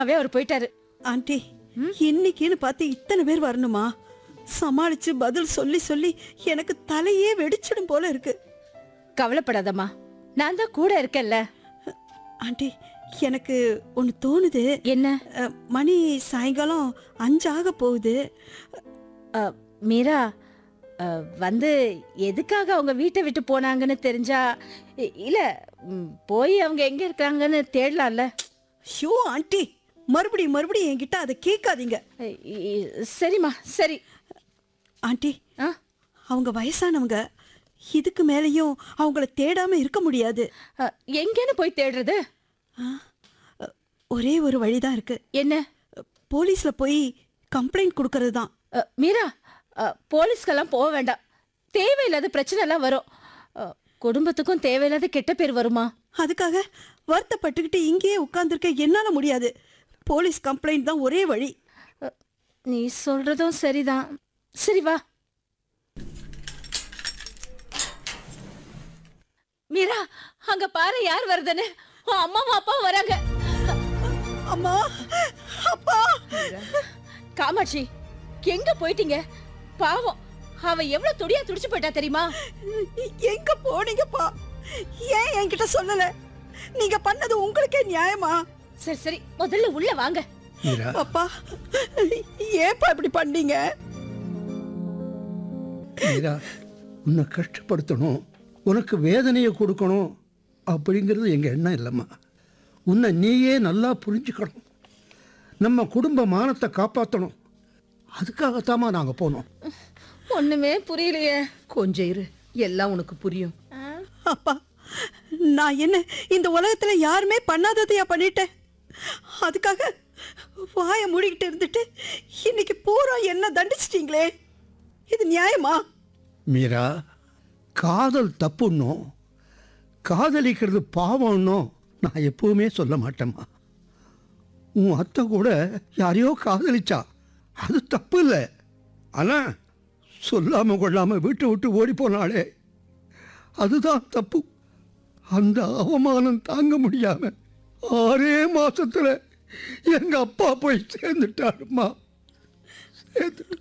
அவே அவர் போயிட்டாரு ஆண்டி இன்னைக்குன்னு பார்த்து இத்தனை பேர் வரணுமா சமாளிச்சு பதில் சொல்லி சொல்லி எனக்கு தலையே வெடிச்சிடும் போல இருக்கு கவலைப்படாதம்மா நான் தான் கூட இருக்கேன்ல ஆண்டி எனக்கு ஒன்று தோணுது என்ன அஹ், மணி சாயங்காலம் அஞ்சாக போகுது அ, மீரா அ, வந்து எதுக்காக அவங்க வீட்டை விட்டு போனாங்கன்னு தெரிஞ்சா இ- இல்ல ம், போய் அவங்க எங்க இருக்காங்கன்னு தேடலாம்ல ஷோ ஆண்டி மறுபடியும் மறுபடியும் என்கிட்ட அதை கேட்காதீங்க இ- இ- சரிம்மா சரி ஆண்டி ஆ அவங்க வயசானவங்க இதுக்கு மேலேயும் அவங்கள தேடாம இருக்க முடியாது அ, எங்கன்னு போய் தேடுறது ஆ, அஹ், ஒரே ஒரு வழிதான் இருக்கு என்ன போலீஸ்ல போய் கம்ப்ளைண்ட் கொடுக்கறது தான் அ, மீரா அ, போலீஸ்க்கெல்லாம் போக வேண்டாம் தேவையில்லாத பிரச்சனை எல்லாம் வரும் அ, குடும்பத்துக்கும் தேவையில்லாத கெட்ட பேர் வருமா அதுக்காக வருத்தப்பட்டுக்கிட்டு இங்கேயே உட்கார்ந்துருக்க என்னால முடியாது போலீஸ் கம்ப்ளைண்ட் தான் ஒரே வழி அ, நீ சொல்றதும் சரிதான் சரி வா மீரா அங்க பாரு யார் வருதுன்னு உன் அம்மாவும் அப்பாவும் வராங்க அம்மா அப்பா காமாட்சி எங்க போயிட்டீங்க பாவம் அவ எவ்வளவு துடியா துடிச்சு போயிட்டா தெரியுமா எங்க போனீங்கப்பா ஏன் என்கிட்ட சொல்லல நீங்க பண்ணது உங்களுக்கே நியாயமா சரி சரி முதல்ல உள்ள வாங்க மீரா அப்பா ஏப்பா இப்படி பண்ணீங்க மீரா உன்னை கஷ்டப்படுத்தணும் உனக்கு வேதனையை கொடுக்கணும் அப்படிங்கிறது எங்கள் எண்ணம் இல்லைம்மா உன்னை நீயே நல்லா புரிஞ்சுக்கணும் நம்ம குடும்ப மானத்தை காப்பாற்றணும் அதுக்காகத்தாம்மா நாங்கள் போனோம் ஒண்ணுமே புரியலையே கொஞ்சம் இரு எல்லாம் உனக்கு புரியும் அப்பா நான் என்ன இந்த உலகத்துல யாருமே பண்ணாததையா பண்ணிட்டேன் அதுக்காக வாயை மூடிக்கிட்டு இருந்துட்டு இன்னைக்கு பூரா என்ன தண்டிச்சிட்டீங்களே இது நியாயமா மீரா காதல் தப்புன்னும் காதலிக்கிறது பாவம்னும் நான் எப்பவுமே சொல்ல மாட்டேம்மா உன் அத்தை கூட யாரையோ காதலிச்சா அது தப்பு இல்லை ஆனால் சொல்லாமல் கொள்ளாமல் வீட்டை விட்டு ஓடி போனாளே அதுதான் தப்பு அந்த அவமானம் தாங்க முடியாம ஆறே மாசத்துல எங்க அப்பா போய் சேர்ந்துட்டாருமா சேர்ந்துட்டு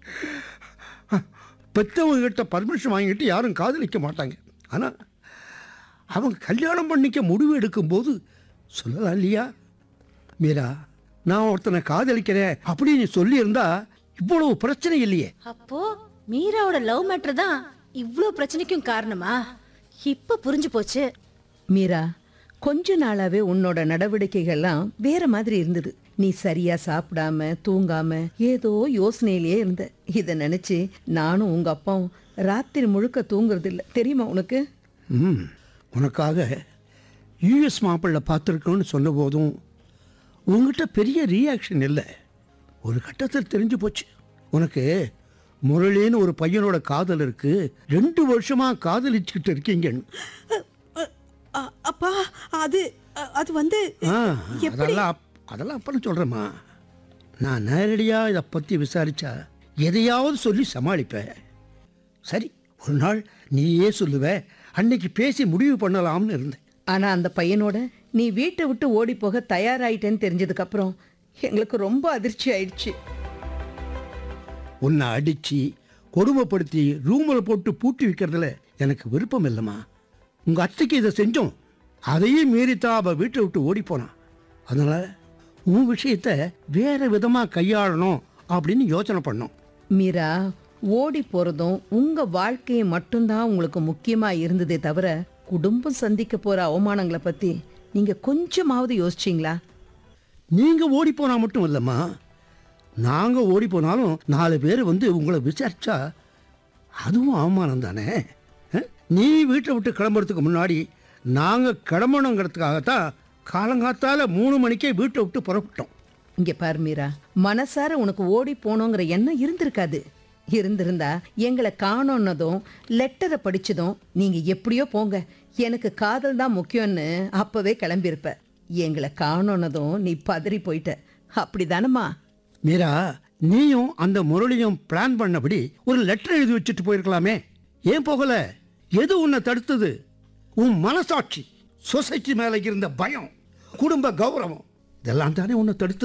பெற்றவங்க கிட்ட பர்மிஷன் வாங்கிட்டு யாரும் காதலிக்க மாட்டாங்க ஆனால் அவங்க கல்யாணம் பண்ணிக்க முடிவு எடுக்கும்போது சொல்லலாம் இல்லையா மீரா நான் ஒருத்தனை காதலிக்கிறேன் அப்படின்னு சொல்லியிருந்தா இவ்வளவு பிரச்சனை இல்லையே அப்போ மீராவோட லவ் மேட்டர் தான் இவ்ளோ பிரச்சனைக்கும் காரணமா இப்ப புரிஞ்சு போச்சு மீரா கொஞ்ச நாளாவே உன்னோட நடவடிக்கைகள்லாம் வேற மாதிரி இருந்தது நீ சரியா சாப்பிடாம தூங்காம ஏதோ யோசனையிலேயே இருந்த இத நினைச்சு நானும் உங்க அப்பாவும் ராத்திரி முழுக்க தூங்குறது இல்ல தெரியுமா உனக்கு ம் உனக்காக யூஎஸ் மாப்பிள்ளை பார்த்துருக்கோன்னு சொன்ன போதும் உங்ககிட்ட பெரிய ரியாக்ஷன் இல்லை ஒரு கட்டத்தில் தெரிஞ்சு போச்சு உனக்கு முரளின்னு ஒரு பையனோட காதல் இருக்கு ரெண்டு வருஷமா காதலிச்சுக்கிட்டு இருக்கீங்கன்னு அ- அ- அப்பா அது அ- அது வந்து ஆ எப்படி அதெல்லாம் அப்- அதெல்லாம் அப்புறம் சொல்கிறேம்மா நான் நேரடியாக இதை பற்றி விசாரிச்சா எதையாவது சொல்லி சமாளிப்பேன் சரி ஒரு நாள் நீயே சொல்லுவ அன்னைக்கு பேசி முடிவு பண்ணலாம்னு இருந்தேன் ஆனா அந்த பையனோட நீ வீட்டை விட்டு ஓடி போக தயாராயிட்டேன்னு தெரிஞ்சதுக்கு அப்புறம் எங்களுக்கு ரொம்ப அதிர்ச்சி ஆயிடுச்சு உன்னை அடித்து கொடுமைப்படுத்தி ரூமில் போட்டு பூட்டி வைக்கிறதுல எனக்கு விருப்பம் இல்லைம்மா உங்கள் அத்தைக்கு இதை செஞ்சோம் அதையும் மீறித்தான் அவள் வீட்டை விட்டு ஓடி போனான் அதனால் உன் விஷயத்தை வேறு விதமாக கையாளணும் அப்படின்னு யோசனை பண்ணோம் மீரா ஓடி போறதும் உங்க வாழ்க்கையை மட்டும்தான் உங்களுக்கு முக்கியமா இருந்ததே தவிர குடும்பம் சந்திக்க போற அவமானங்களை பத்தி நீங்க கொஞ்சமாவது யோசிச்சீங்களா நீங்கள் ஓடி போனால் மட்டும் இல்லைம்மா நாங்கள் ஓடி போனாலும் நாலு பேர் வந்து உங்களை விசாரிச்சா அதுவும் அவமானம் தானே அஹ்? நீ வீட்டை விட்டு கிளம்புறதுக்கு முன்னாடி நாங்கள் கிளம்பணுங்கிறதுக்காகத்தான் காலங்காத்தால மூணு மணிக்கே வீட்டை விட்டு புறப்பட்டோம் இங்க பாரு மீரா மனசார உனக்கு ஓடி போனோங்கிற எண்ணம் இருந்திருக்காது இருந்திருந்தா எங்களை காணோன்னதும் லெட்டரை படிச்சதும் நீங்க எப்படியோ போங்க எனக்கு காதல் தான் முக்கியம்னு அப்பவே கிளம்பியிருப்ப எங்களை காணோன்னதும் நீ பதறி போயிட்ட அப்படிதானம்மா மீரா நீயும் அந்த முரளியும் பிளான் பண்ணபடி ஒரு லெட்டர் எழுதி வச்சுட்டு போயிருக்கலாமே ஏன் போகல எது உன்னை தடுத்தது உன் மனசாட்சி சொசைட்டி மேல இருந்த பயம் குடும்ப கௌரவம் இதெல்லாம் தானே உன்னை தடுத்து